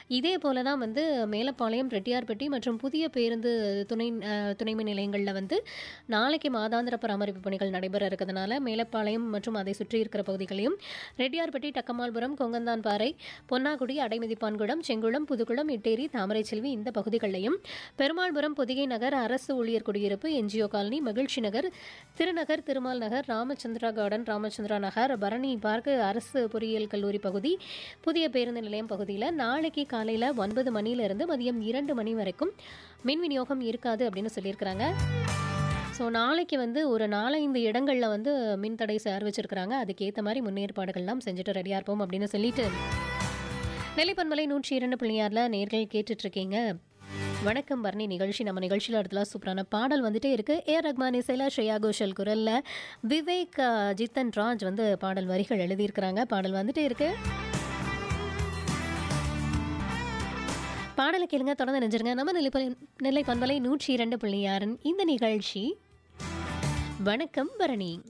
இதே போல தான் வந்து மேலப்பாளையம் ரெட்டியார்பட்டி மற்றும் புதிய பேருந்து துணை அஹ், துணைமின் நிலையங்களில் வந்து நாளைக்கு மாதாந்திர பராமரிப்பு பணிகள் நடைபெற இருக்கிறதுனால மேலப்பாளையம் மற்றும் அதை சுற்றி இருக்கிற பகுதிகளையும் ரெட்டியார்பட்டி டக்கமால்புரம் கொங்கந்தான்பாறை பொன்னாக்குடி அடைமதிப்பான்குளம் செங்குளம் புதுக்குளம் இட்டேரி தாமரைச்செல்வி இந்த பகுதிகளையும் பெருமாள்புரம் பொதிகை நகர் அரசு ஊழியர் குடியிருப்பு என்ஜிஓ காலனி மகிழ்ச்சி நகர் திருநகர் திருமால் நகர் ராமச்சந்திரா கார்டன் ராமச்சந்திரா நகர் பரணி பார்க் அரசு பொறியியல் கல்லூரி பகுதி புதிய பேருந்து நிலையம் பகுதியில் நாளைக்கு காலையில் ஒன்பது மணியிலிருந்து மதியம் இரண்டு மணி வரைக்கும் மின் விநியோகம் இருக்காது அப்படின்னு சொல்லியிருக்கிறாங்க ஸோ நாளைக்கு வந்து ஒரு நாலஞ்சு இடங்களில் வந்து மின்தடை அறிவிச்சிருக்கிறாங்க அதுக்கேற்ற மாதிரி முன்னேற்பாடுகள்லாம் செஞ்சுட்டு ரெடியாக இருப்போம் அப்படின்னு சொல்லிட்டு நெல்லிப்பன்மலை நூற்றி இரண்டு பிள்ளையாரில் நேர்கள் கேட்டுட்ருக்கீங்க வணக்கம் பரணி நிகழ்ச்சி நம்ம நிகழ்ச்சியில் இடத்துல சூப்பரான பாடல் வந்துட்டே இருக்கு ஏ ரஹ்மான் இசையில் ஸ்ரேயா கோஷல் குரல்ல விவேக் அஹ், ஜித்தன் ராஜ் வந்து பாடல் வரிகள் எழுதியிருக்கிறாங்க பாடல் வந்துட்டே இருக்கு பாடலை கேளுங்க தொடர்ந்து நினைஞ்சிருங்க நம்ம நெல்லிப்பலை நெல்லை பண்பலை நூற்றி இரண்டு புள்ளி ஆறின் இந்த நிகழ்ச்சி வணக்கம் பரணி